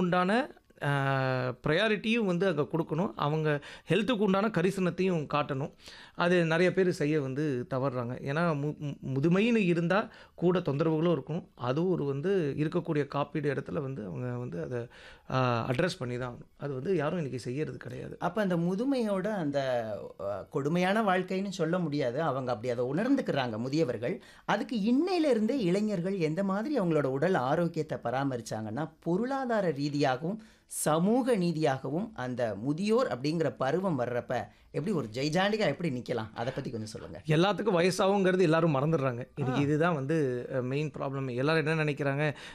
உண்டான ப்ரையாரிட்டியும் வந்து அங்கே கொடுக்கணும் அவங்க ஹெல்த்துக்கு உண்டான கரிசனத்தையும் காட்டணும் அது நிறைய பேர் செய்ய வந்து தவறுறாங்க ஏன்னா மு மு- முதுமைன்னு இருந்தால் கூட தொந்தரவுகளும் இருக்கும் அதுவும் ஒரு வந்து இருக்கக்கூடிய காப்பீடு இடத்துல வந்து அவங்க வந்து அதை அட்ரஸ் பண்ணி தான் ஆகணும் அது வந்து யாரும் இன்றைக்கி செய்யறது கிடையாது அப்போ அந்த முதுமையோட அந்த அஹ், கொடுமையான வாழ்க்கைன்னு சொல்ல முடியாது அவங்க அப்படி அதை உணர்ந்துக்கிறாங்க முதியவர்கள் அதுக்கு இன்னையில இருந்தே இளைஞர்கள் எந்த மாதிரி அவங்களோட உடல் ஆரோக்கியத்தை பராமரிச்சாங்கன்னா பொருளாதார ரீதியாகவும் சமூக நீதியாகவும் அந்த முதியோர் அப்படிங்கிற பருவம் வர்றப்ப எப்படி ஒரு ஜெய்ஜாண்டிகா எப்படி நிக்கலாம் அதை பத்தி கொஞ்சம் சொல்லுங்க எல்லாத்துக்கும் வயசாகுங்கிறது எல்லாரும் மறந்துடுறாங்க இன்னைக்கு இதுதான் வந்து மெயின் ப்ராப்ளம் எல்லாரும் என்ன நினைக்கிறாங்க